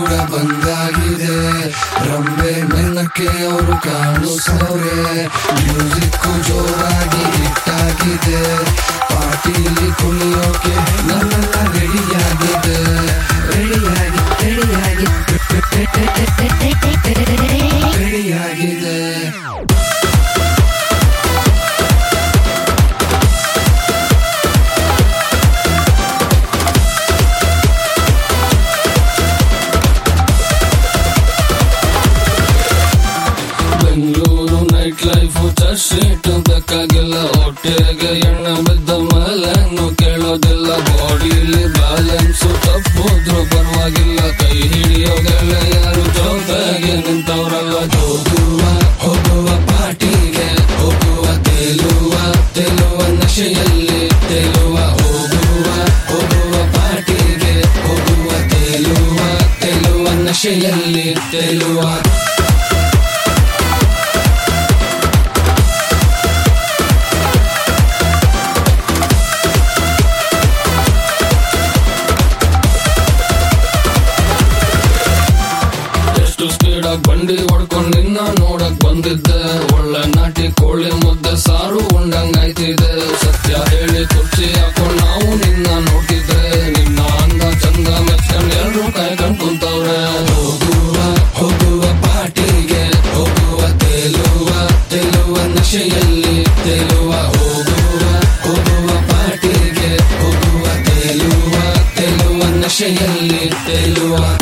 ಕೂಡ ಬಂದಾಗಿದೆ ರಂಬೆ ಮೆನ್ನಕ್ಕೆ ಅವರು ಕಾಣಿಸೋರೆ ಮ್ಯೂಸಿಕ್ ಜೋರಾಗಿ ಹಿಟ್ಟಾಗಿದೆ ಪಾರ್ಟಿಲಿ ಕುಣಿಯೋಕೆ ನನ್ನೆಲ್ಲ ರೆಡಿಯಾಗಿದೆ ರೆಡಿಯಾಗಿ ರೆಡಿಯಾಗಿ ರೆಡಿಯಾಗಿದೆ ಬೆಂಗಳೂರು ನೈಟ್ ಲೈಫ್ ಚರ್ಚ್ ಬೇಕಾಗಿಲ್ಲ ಹೊಟ್ಟೆಗೆ ಎಣ್ಣೆ ಬಿದ್ದ ಮೇಲೇನು ಕೇಳೋದಿಲ್ಲ ಬಾಡಿಲಿ ಬ್ಯಾಲೆನ್ಸ್ ತಪ್ಪೋದ್ರು ಪರವಾಗಿಲ್ಲ ಕೈ ಹಿಡಿಯೋ ಗೆಳೆಯರು ಜೊತೆಗೆ ನಿಂತವರಲ್ಲ ಹೋಗುವ ಹೋಗುವ ಪಾರ್ಟಿಗೆ ಹೋಗುವ ತೇಲುವ ತೇಲುವ ನಶೆಯಲ್ಲಿ ತೇಲುವ ಹೋಗುವ ಹೋಗುವ ಪಾರ್ಟಿಗೆ ಹೋಗುವ ತೇಲುವ ತೇಲುವ ನಶೆಯಲ್ಲಿ ತೇಲುವ ಎಷ್ಟು ಸ್ಪೀಡ್ ಆಗಿ ಬಂಡಿ ಹೊಡ್ಕೊಂಡ್ ನಿನ್ನ ನೋಡಕ್ ಬಂದಿದ್ದೆ ಒಳ್ಳೆ ನಾಟಿ ಕೋಳಿ ಮುದ್ದೆ ಸಾರು ಉಂಡಂಗಾಯ್ತಿದೆ ಸತ್ಯ ಹೇಳಿ ಕುರ್ಚಿ ಹಾಕೊಂಡ್ ನಾವು ನಿನ್ನ ನೋಡ್ತಿದ್ರೆ ನಿನ್ನ ಅಂದ ಚಂದ ಮೆಚ್ಕೊಂಡ್ ಎಲ್ರು ಕಾಯ್ಕೊಂಡ್ ಕುಂತವ್ರೆ ಹೋಗುವ ಹೋಗುವ ಪಾರ್ಟಿಗೆ ಹೋಗುವ ತೇಲುವ ತೇಲುವ ನಶೆಯಲ್ಲಿ ತೇಲುವ ಹೋಗುವ ಹೋಗುವ ಪಾರ್ಟಿಗೆ ಹೋಗುವ ತೇಲುವ ತೇಲುವ ನಶೆಯಲ್ಲಿ ತೇಲುವ